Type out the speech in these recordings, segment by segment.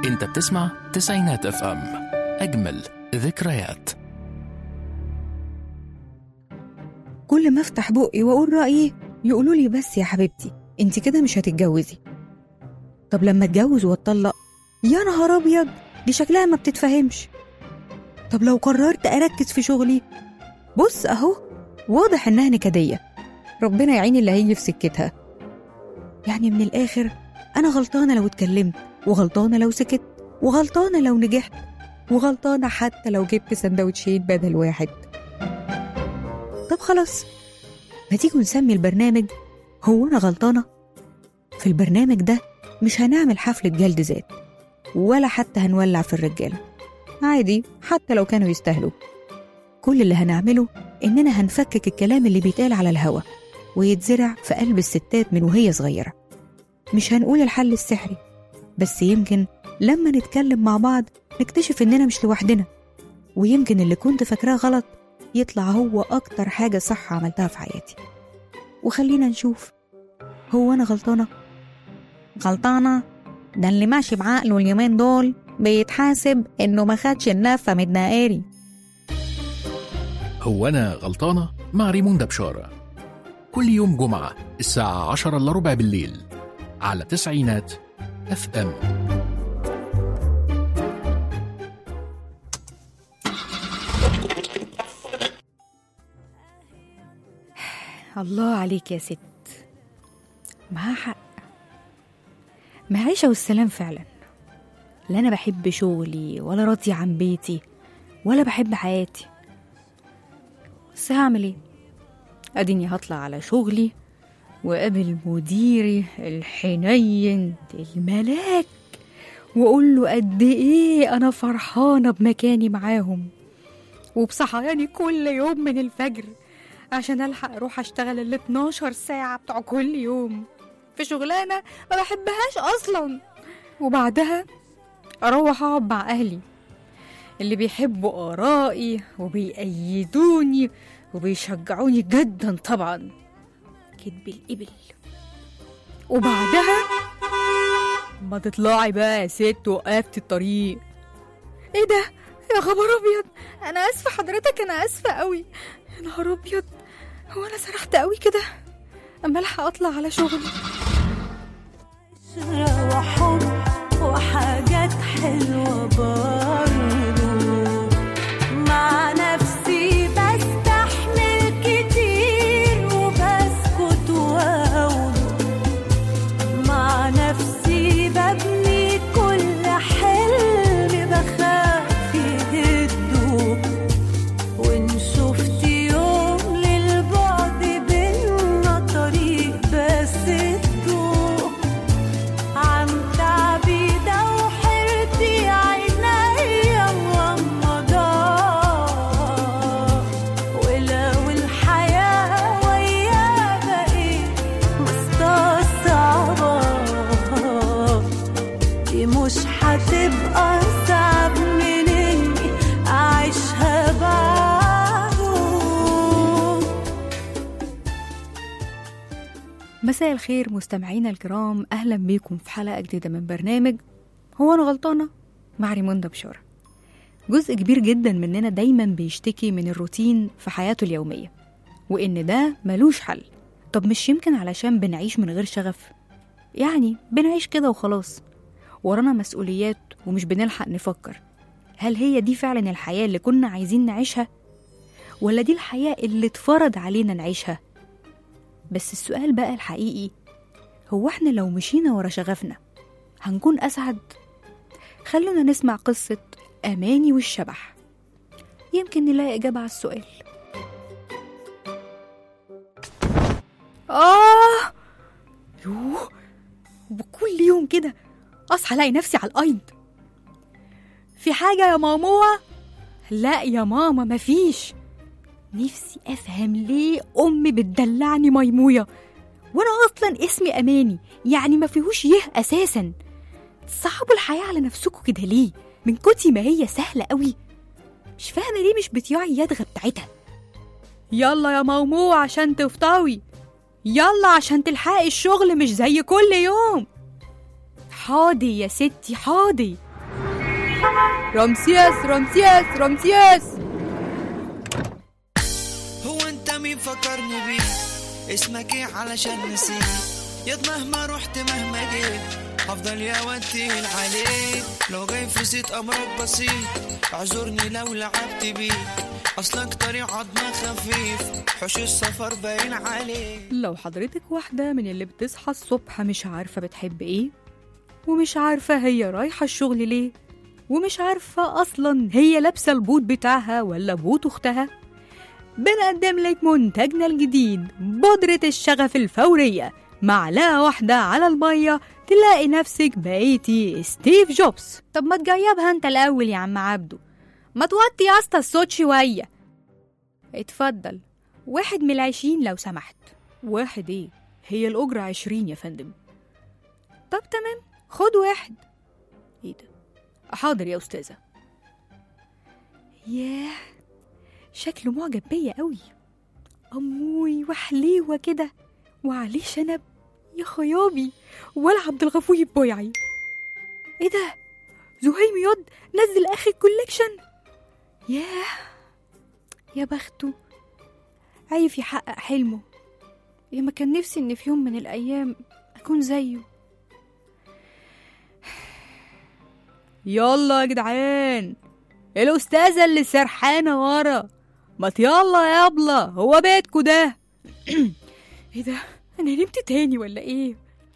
انت بتسمع تسعينات اف ام اجمل ذكريات كل ما افتح بقي واقول رايي يقولوا لي بس يا حبيبتي انت كده مش هتتجوزي طب لما اتجوز واتطلق يا نهار ابيض دي شكلها ما بتتفهمش طب لو قررت اركز في شغلي بص اهو واضح انها نكديه ربنا يعين اللي هيجي في سكتها يعني من الاخر انا غلطانه لو اتكلمت وغلطانه لو سكت وغلطانه لو نجحت وغلطانه حتى لو جبت سندوتشين بدل واحد طب خلاص ما تيجوا نسمي البرنامج هو أنا غلطانة؟ في البرنامج ده مش هنعمل حفلة جلد ذات ولا حتى هنولع في الرجالة عادي حتى لو كانوا يستاهلوا كل اللي هنعمله إننا هنفكك الكلام اللي بيتقال على الهوا ويتزرع في قلب الستات من وهي صغيرة مش هنقول الحل السحري بس يمكن لما نتكلم مع بعض نكتشف إننا مش لوحدنا ويمكن اللي كنت فاكراه غلط يطلع هو أكتر حاجة صح عملتها في حياتي وخلينا نشوف هو أنا غلطانة؟ غلطانة؟ ده اللي ماشي بعقله اليومين دول بيتحاسب إنه ما خدش النفة من الدقاري هو انا غلطانه مع ريموندا بشاره كل يوم جمعه الساعه 10 الا ربع بالليل على تسعينات اف ام الله عليك يا ست معاها حق معيشة والسلام فعلا لا أنا بحب شغلي ولا راضية عن بيتي ولا بحب حياتي بس هعمل ايه اديني هطلع على شغلي وقابل مديري الحنين الملاك واقول له قد ايه انا فرحانه بمكاني معاهم وبصحياني كل يوم من الفجر عشان الحق اروح اشتغل ال 12 ساعه بتوع كل يوم في شغلانه ما بحبهاش اصلا وبعدها اروح اقعد مع اهلي اللي بيحبوا ارائي وبيأيدوني وبيشجعوني جدا طبعا كدب الإبل وبعدها ما تطلعي بقى يا ست وقفت الطريق ايه ده يا خبر ابيض انا اسفه حضرتك انا اسفه قوي يا نهار ابيض هو انا سرحت قوي كده اما الحق اطلع على شغلي عشرة وحب وحاجات حلوة برضو مع نفسي بستحمل كتير وبسكت وأقول مع نفسي ببني كل حلم بخاف يهدوه وإن شفت يوم للبعد بينا طريق بس تدوق عن تعبي ده وحيرتي عينيا وغمضات ولو الحياة وياه بقيت مستصعبة دي مش هتبقى صعب من اني اعيشها بعده مساء الخير مستمعينا الكرام اهلا بيكم في حلقه جديده من برنامج هو انا غلطانه مع ريموندا بشاره جزء كبير جدا مننا دايما بيشتكي من الروتين في حياته اليوميه وان ده ملوش حل طب مش يمكن علشان بنعيش من غير شغف يعني بنعيش كده وخلاص ورانا مسؤوليات ومش بنلحق نفكر هل هي دي فعلا الحياه اللي كنا عايزين نعيشها ولا دي الحياه اللي اتفرض علينا نعيشها بس السؤال بقى الحقيقي هو احنا لو مشينا ورا شغفنا هنكون أسعد؟ خلونا نسمع قصة أماني والشبح يمكن نلاقي إجابة على السؤال آه يوه وكل يوم كده أصحى ألاقي نفسي على الأرض في حاجة يا ماموة؟ لا يا ماما مفيش نفسي افهم ليه امي بتدلعني ميمويه وانا اصلا اسمي اماني يعني ما فيهوش يه اساسا تصعبوا الحياه على نفسكم كده ليه من كتي ما هي سهله قوي مش فاهمه ليه مش بتياعي اليدغه بتاعتها يلا يا مومو عشان تفطوي يلا عشان تلحقي الشغل مش زي كل يوم حاضي يا ستي حاضي رمسيس رمسيس رمسيس هو انت مين فكرني بيه اسمك ايه علشان نسيت ياض مهما رحت مهما جيت هفضل يا وتقيل عليك لو جاي في زيت امرك بسيط اعذرني لو لعبت بيه اصلك طريق عضمة خفيف حوش السفر باين عليك لو حضرتك واحدة من اللي بتصحى الصبح مش عارفة بتحب ايه ومش عارفة هي رايحة الشغل ليه ومش عارفة أصلا هي لابسة البوت بتاعها ولا بوت أختها بنقدم لك منتجنا الجديد بودرة الشغف الفورية معلقة واحدة على المية تلاقي نفسك بقيتي ستيف جوبز طب ما تجيبها انت الأول يا عم عبده ما توطي يا اسطى الصوت شوية اتفضل واحد من العشرين لو سمحت واحد ايه هي الأجرة عشرين يا فندم طب تمام خد واحد ايه ده حاضر يا أستاذة ياه شكله معجب بيا قوي أموي وحليوة كده وعليه شنب يا خيابي ولا عبد الغفور بويعي ايه ده زهير مياض نزل اخر كوليكشن ياه يا بخته عايف يحقق حلمه يا ما كان نفسي ان في يوم من الايام اكون زيه يلا يا جدعان الاستاذه اللي سرحانه ورا ما يلا يا ابله هو بيتكو ده ايه ده انا نمت تاني ولا ايه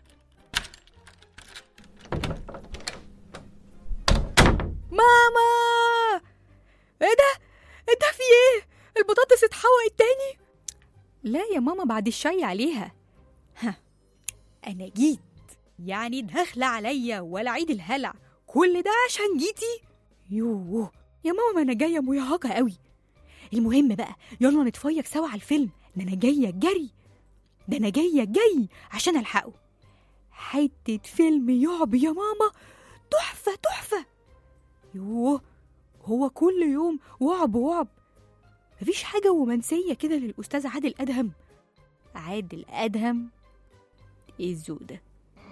ماما ايه ده ايه ده في ايه البطاطس اتحوقت تاني لا يا ماما بعد الشاي عليها ها انا جيت يعني داخله عليا ولا عيد الهلع كل ده عشان جيتي يوه يا ماما ما انا جايه مرهقه قوي المهم بقى يلا نتفرج سوا على الفيلم ده انا جايه جري ده انا جايه جاي عشان الحقه حته فيلم يعب يا ماما تحفه تحفه يوه هو كل يوم وعب وعب مفيش حاجة رومانسية كده للأستاذ عادل أدهم عادل أدهم إيه الذوق ده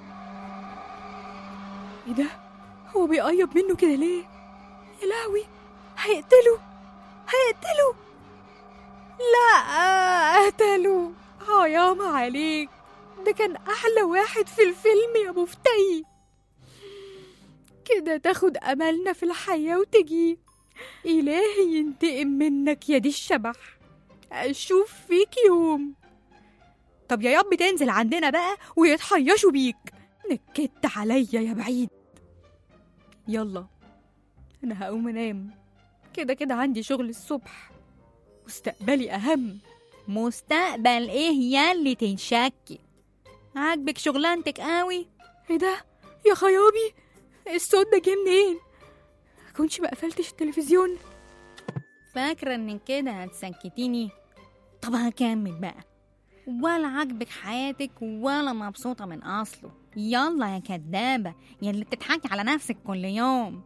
إيه ده هو بيقيب منه كده ليه يا لهوي هيقتله هيقتله لا قتله حرام عليك ده كان أحلى واحد في الفيلم يا مفتي كده تاخد أملنا في الحياة وتجي إلهي ينتقم منك يا دي الشبح أشوف فيك يوم طب يا ياب تنزل عندنا بقى ويتحيشوا بيك نكدت عليا يا بعيد يلا أنا هقوم أنام كده كده عندي شغل الصبح مستقبلي أهم مستقبل إيه ياللي تنشكي عاجبك شغلانتك قوي ايه ده يا خيابي الصوت ده جه منين كنتش ما قفلتش التلفزيون فاكرة انك كده هتسكتيني طب هكمل بقى ولا عاجبك حياتك ولا مبسوطة من أصله يلا يا كدابة يلي بتضحكي على نفسك كل يوم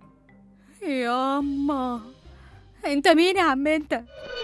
ياما انت مين يا عم انت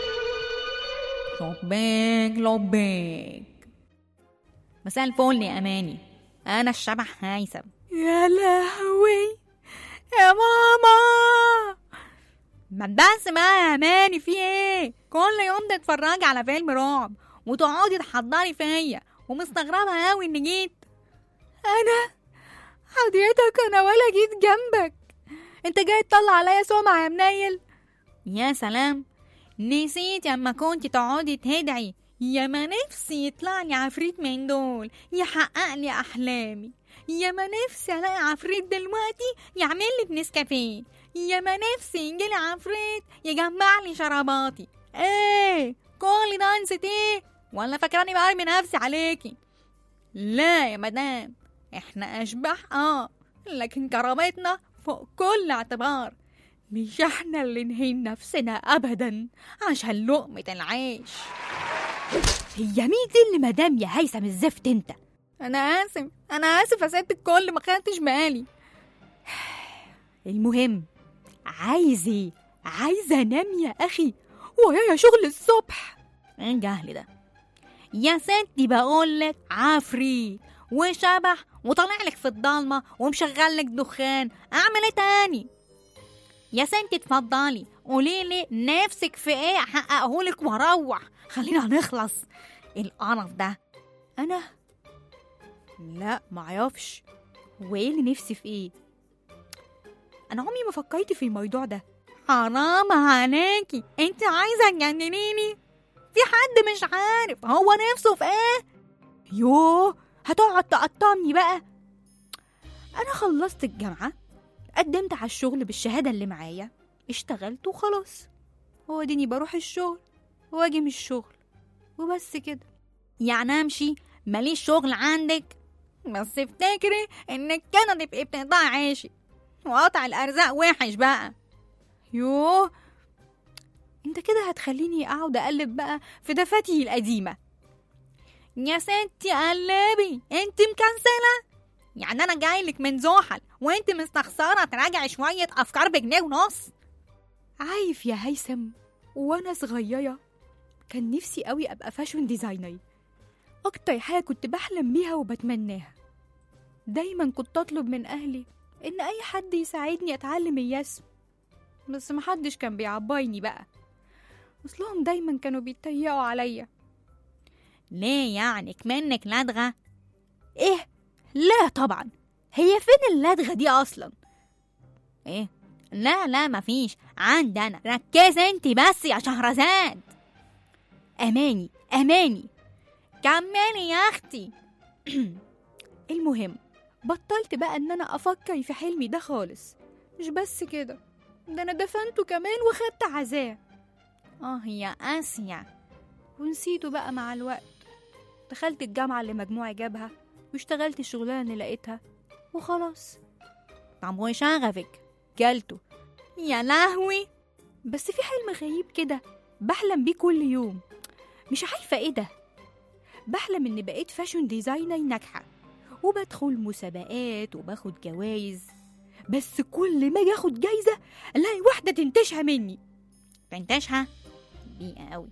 لبيك لبيك مساء الفل يا أماني أنا الشبح هيثم يا لهوي يا ماما ما تبس بقى يا أماني في ايه كل يوم تتفرجي على فيلم رعب وتقعدي تحضري فيا ومستغربة قوي إني جيت أنا حضرتك أنا ولا جيت جنبك أنت جاي تطلع عليا سمعة يا منيل يا سلام نسيت اما كنت تقعدي تدعي يا ما نفسي يطلع لي عفريت من دول يحقق لي احلامي يا ما نفسي الاقي عفريت دلوقتي يعمل لي بنسكافيه يا ما نفسي يجيلي عفريت يجمع لي شراباتي ايه كل ده نسيت ايه ولا فاكراني برمي نفسي عليكي لا يا مدام احنا اشباح اه لكن كرامتنا فوق كل اعتبار مش احنا اللي نهين نفسنا ابدا عشان لقمة العيش هي مين دي اللي مدام يا هيثم الزفت انت انا اسف انا اسف يا ست الكل ما خدتش بالي المهم عايز ايه عايزه انام يا اخي ويايا شغل الصبح ايه الجهل ده يا ستي بقولك عفريت وشبح وطالع لك في الضلمه ومشغل لك دخان اعمل ايه تاني يا ستي اتفضلي قولي لي نفسك في ايه احققهولك واروح خلينا نخلص القرف ده انا لا معرفش هو ايه اللي نفسي في ايه انا عمري ما فكرت في الموضوع ده حرام عليكي انت عايزه تجننيني في حد مش عارف هو نفسه في ايه يوه هتقعد تقطمني بقى انا خلصت الجامعه قدمت على الشغل بالشهاده اللي معايا اشتغلت وخلاص هو ديني بروح الشغل واجي من الشغل وبس كده يعني امشي ماليش شغل عندك بس افتكري انك كده تبقي بتقطعي عيشي وقطع الارزاق وحش بقى يوه انت كده هتخليني اقعد اقلب بقى في دفاتي القديمه يا ستي قلبي انت مكنسله يعني انا جايلك من زحل وانت مستخسره تراجعي شويه افكار بجنيه ونص عارف يا هيثم وانا صغيره كان نفسي قوي ابقى فاشون ديزاينر اكتر حاجه كنت بحلم بيها وبتمناها دايما كنت اطلب من اهلي ان اي حد يساعدني اتعلم الرسم بس محدش كان بيعبرني بقى اصلهم دايما كانوا بيتريقوا عليا ليه يعني كمنك لدغه ايه لا طبعا هي فين اللدغه دي اصلا ايه لا لا مفيش عندي انا ركزي انت بس يا شهرزاد اماني اماني كملي يا اختي المهم بطلت بقى ان انا افكر في حلمي ده خالص مش بس كده ده انا دفنته كمان وخدت عزاه اه يا اسيا ونسيته بقى مع الوقت دخلت الجامعة اللي مجموعي جابها واشتغلت الشغلانة اللي لقيتها وخلاص طب وشغفك جالته يا لهوي بس في حلم غريب كده بحلم بيه كل يوم مش عارفة ايه ده بحلم اني بقيت فاشون ديزاينر ناجحة وبدخل مسابقات وباخد جوايز بس كل ما اجي اخد جايزة الاقي واحدة تنتشها مني تنتشها بيئة قوي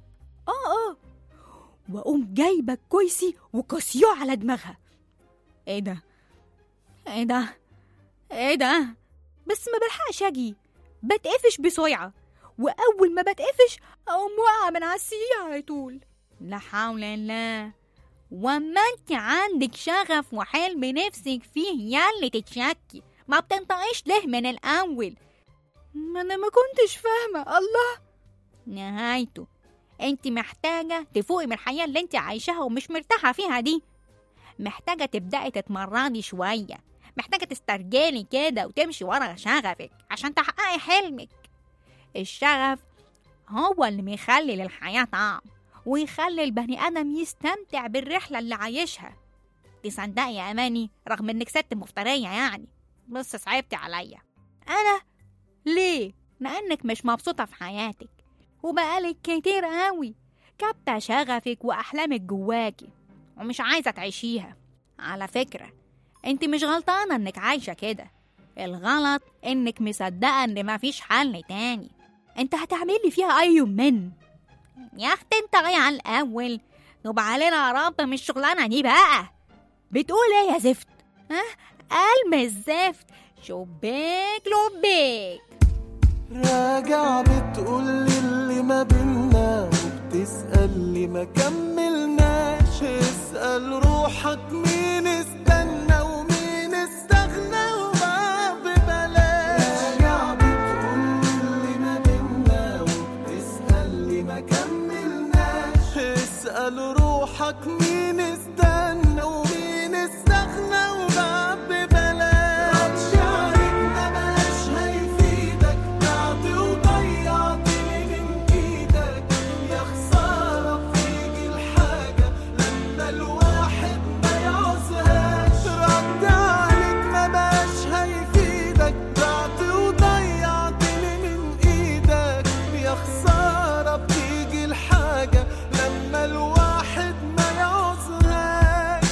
اه اه واقوم جايبه كويسي وكاسياه على دماغها ايه ده ايه ده ايه ده بس ما بلحقش اجي بتقفش بسرعه واول ما بتقفش اقوم واقعه من على السرير على طول لا حول الله وما انت عندك شغف وحلم نفسك فيه ياللي تتشكي ما بتنطقيش ليه من الاول ما انا ما كنتش فاهمه الله نهايته انت محتاجة تفوقي من الحياة اللي انت عايشاها ومش مرتاحة فيها دي محتاجة تبدأي تتمرني شوية محتاجة تسترجلي كده وتمشي ورا شغفك عشان تحققي حلمك الشغف هو اللي بيخلي للحياة طعم ويخلي البني آدم يستمتع بالرحلة اللي عايشها تصدقي يا أماني رغم إنك ست مفترية يعني بس صعبتي عليا أنا ليه؟ لأنك مش مبسوطة في حياتك وبقالك كتير قوي كابتة شغفك وأحلامك جواكي ومش عايزة تعيشيها على فكرة انت مش غلطانة انك عايشة كده الغلط انك مصدقة ان مفيش حل تاني انت هتعملي فيها ايوم من يا اختي انت غاية على الاول طب علينا يا رب من الشغلانة دي بقى بتقول ايه يا زفت ها قلم الزفت شبيك لبيك راجع بتقولي اللي ما بينا وبتسأل لي ما كملناش اسأل روحك مين استنى ومين استغنى وما ببلاش راجع بتقولي اللي ما بينا وبتسأل لي ما كملناش اسأل روحك مين استنى ومين استغنى وما ببلاش شعرك ما بقاش هيفيدك بعت وضيعتني من ايدك يا خسارة بتيجي الحاجة لما الواحد ما يعوزهاش رد عليك ما بقاش هيفيدك بعت وضيعتني من ايدك يا خسارة بتيجي الحاجة لما الواحد ما يعوزهاش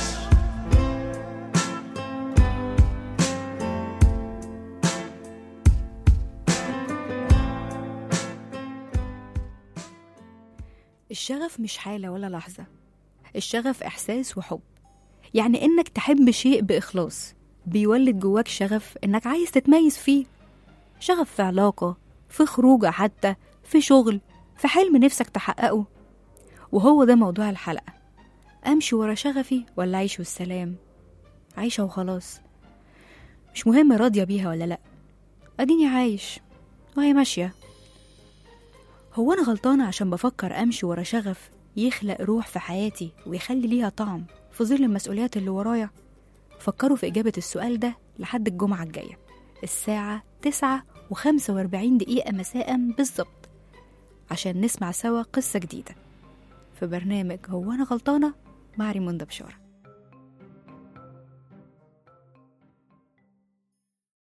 الشغف مش حالة ولا لحظة الشغف إحساس وحب يعني إنك تحب شيء بإخلاص بيولد جواك شغف إنك عايز تتميز فيه شغف في علاقة في خروجة حتى في شغل في حلم نفسك تحققه وهو ده موضوع الحلقة أمشي ورا شغفي ولا أعيش والسلام عايشة وخلاص مش مهم راضية بيها ولا لأ أديني عايش وهي ماشية هو أنا غلطانة عشان بفكر أمشي ورا شغف يخلق روح في حياتي ويخلي ليها طعم في ظل المسؤوليات اللي ورايا فكروا في إجابة السؤال ده لحد الجمعة الجاية الساعة تسعة وخمسة وأربعين دقيقة مساء بالظبط عشان نسمع سوا قصة جديدة في برنامج هو أنا غلطانة مع ريموندا بشارة